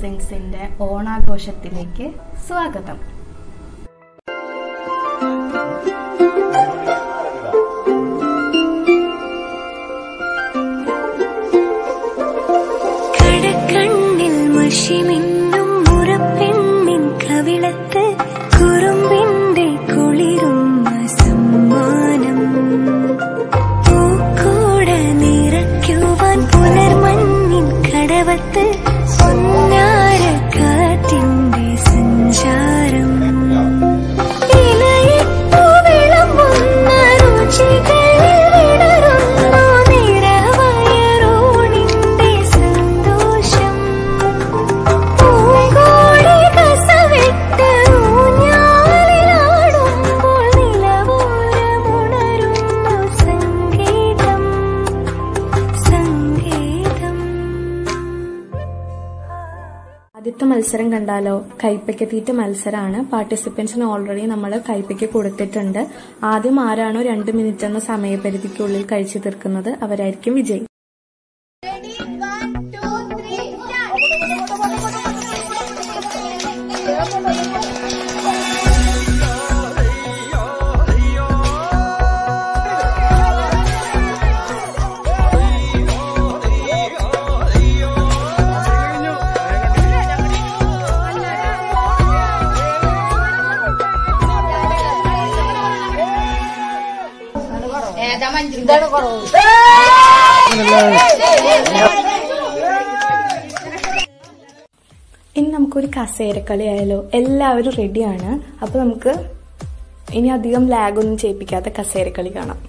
ലിവിങ്സിന്റെ ഓണാഘോഷത്തിലേക്ക് സ്വാഗതം കടക്കണ്ണിൽ മഷിമിന്നും മുറപ്പെണ്ണിൻ കവിളത്ത് കുറുമ്പിന്റെ കുളിരും സമ്മാനം പൂക്കൂട നിറയ്ക്കുവാൻ പുലർമഞ്ഞിൻ കടവത്ത് പൊന്നാര കാറ്റിന്റെ സഞ്ചാരം ഇലയിപ്പൂ വിളമ്പുന്ന രുചികളിൽ വിടരുന്നു നിറവയറോണിന്റെ സന്തോഷം പൂങ്കോടി കസവിട്ട് ഊഞ്ഞാലിലാടുമ്പോൾ നിലവോരമുണരുന്നു സംഗീതം സംഗീതം ആദ്യത്തെ മത്സരം കണ്ടാലോ കൈപ്പയ്ക്ക് തീറ്റ മത്സരമാണ് പാർട്ടിസിപ്പൻസിന് ഓൾറെഡി നമ്മൾ കൈപ്പയ്ക്ക് കൊടുത്തിട്ടുണ്ട് ആദ്യം ആരാണോ രണ്ട് മിനിറ്റ് എന്ന സമയപരിധിക്കുള്ളിൽ കഴിച്ചു തീർക്കുന്നത് അവരായിരിക്കും വിജയി ഇനി നമുക്കൊരു കസേരക്കളി ആയാലോ എല്ലാവരും റെഡിയാണ് അപ്പൊ നമുക്ക് ഇനി അധികം ലാഗ് ഒന്നും ചെയ്യിപ്പിക്കാത്ത കസേരക്കളി കാണാം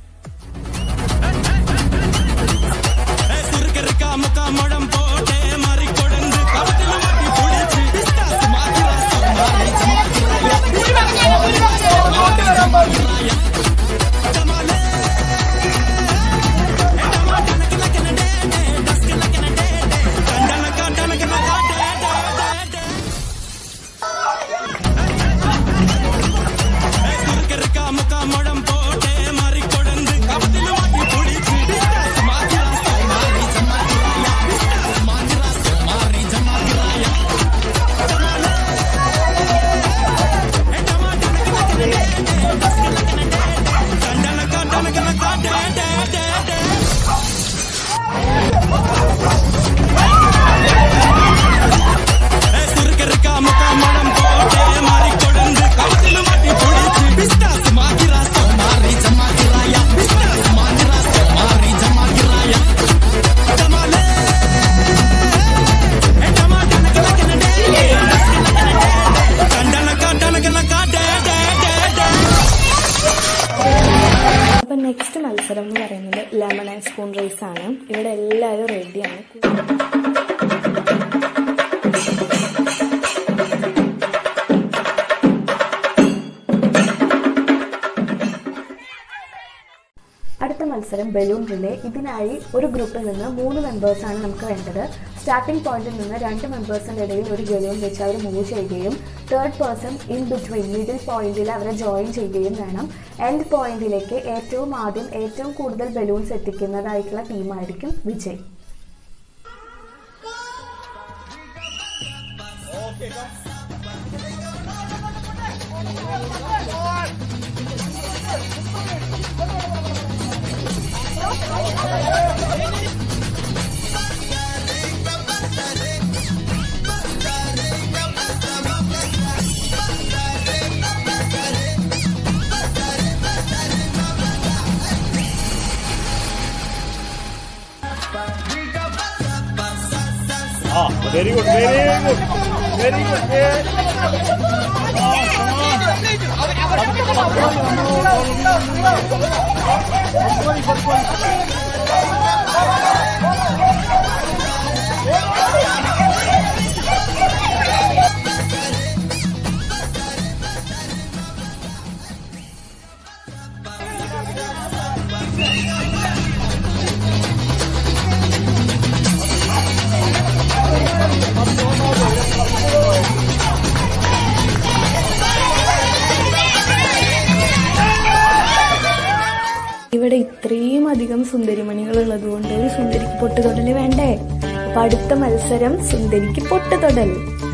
അപ്പൊ നെക്സ്റ്റ് മത്സരം എന്ന് പറയുന്നത് ലെമൺ ആൻഡ് സ്പൂൺ റേസ് ആണ് ഇവിടെ എല്ലാവരും റെഡിയാണ് അടുത്ത മത്സരം ബലൂൺ റിലേ ഇതിനായി ഒരു ഗ്രൂപ്പിൽ നിന്ന് മൂന്ന് മെമ്പേഴ്സ് ആണ് നമുക്ക് വേണ്ടത് സ്റ്റാർട്ടിംഗ് പോയിന്റിൽ നിന്ന് രണ്ട് മെമ്പേഴ്സിന്റെ ഇടയിൽ ഒരു ബലൂൺ വെച്ച് അവർ മൂവ് ചെയ്യുകയും third person in between middle പോയിന്റിൽ അവരെ ജോയിൻ ചെയ്യുകയും വേണം എൻഡ് പോയിന്റിലേക്ക് ഏറ്റവും ആദ്യം ഏറ്റവും കൂടുതൽ ബലൂൺസ് എത്തിക്കുന്നതായിട്ടുള്ള ടീമായിരിക്കും വിജയ് Ah, very good, very good, very good. Yeah. ഇവിടെ ഇത്രയും അധികം സുന്ദരിമണികൾ ഉള്ളത് കൊണ്ട് ഒരു സുന്ദരിക്ക് പൊട്ടുതൊടല് വേണ്ടേ അപ്പൊ അടുത്ത മത്സരം സുന്ദരിക്ക് പൊട്ടുതൊടൽ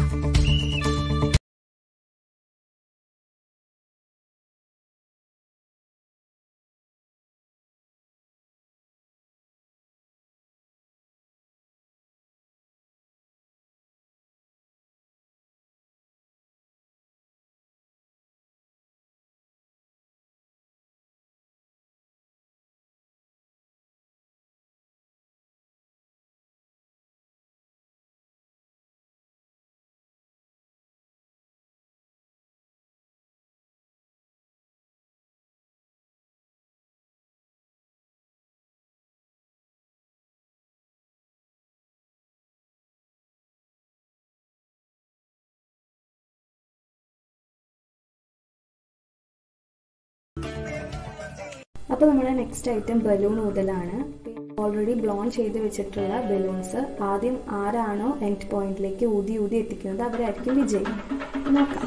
അപ്പോൾ നമ്മുടെ നെക്സ്റ്റ് ഐറ്റം ബലൂൺ ഊതലാണ് ഓൾറെഡി ബ്ലോൺ ചെയ്ത് വെച്ചിട്ടുള്ള ബലൂൺസ് ആദ്യം ആരാണോ എൻഡ് പോയിന്റിലേക്ക് ഊതി ഊതി എത്തിക്കുന്നത് അവരായിരിക്കും വിജയി നോക്കാം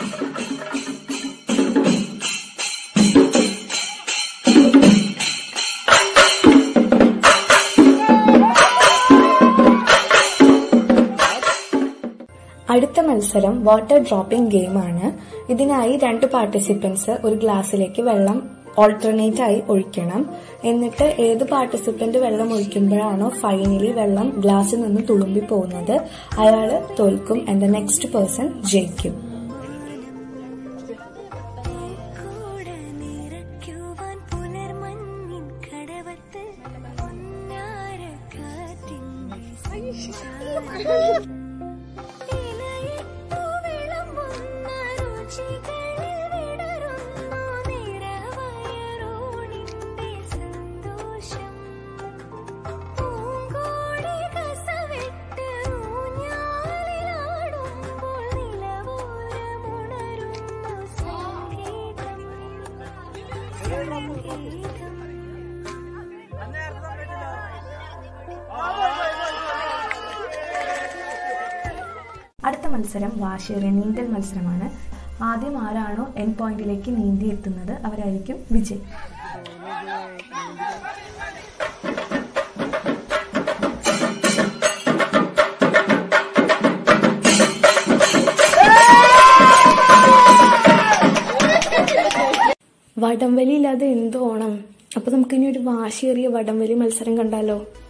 അടുത്ത മത്സരം വാട്ടർ ഡ്രോപ്പിംഗ് ഗെയിമാണ് ഇതിനായി രണ്ട് പാർട്ടിസിപ്പൻസ് ഒരു ഗ്ലാസ്സിലേക്ക് വെള്ളം ഓൾട്ടർനേറ്റ് ആയി ഒഴിക്കണം എന്നിട്ട് ഏത് പാർട്ടിസിപ്പന്റ് വെള്ളം ഒഴിക്കുമ്പോഴാണോ ഫൈനലി വെള്ളം ഗ്ലാസ്സിൽ നിന്ന് തുളുമ്പി പോകുന്നത് അയാള് തോൽക്കും ആൻഡ് ദ നെക്സ്റ്റ് പേഴ്സൺ ജയിക്കും കൂട നിറയ്ക്കുവാൻ പുലർമഞ്ഞിൻ കടവത്ത് പൊന്നാരക്കാറ്റിന്റെ സഞ്ചാരം. ഇലയിട്ടു വിളമ്പുന്ന രുചികളിൽ വിടരുന്നു നിറവയറോണിന്റെ സന്തോഷം. പൂങ്കോടി കസവിട്ട് ഊഞ്ഞാലിലാടുമ്പോൾ നിലവോരമുണരുന്നു സംഗീതം. സംഗീതം. അടുത്ത മത്സരം വാശേറിയ നീന്തൽ മത്സരമാണ് ആദ്യം ആരാണോ എൻ പോയിന്റിലേക്ക് നീന്തി എത്തുന്നത് അവരായിരിക്കും വിജയ് വടംവലി ഇല്ലാതെ എന്ത് ഓണം അപ്പൊ നമുക്കിനി ഒരു വാശിയേറിയ വടംവലി മത്സരം കണ്ടാലോ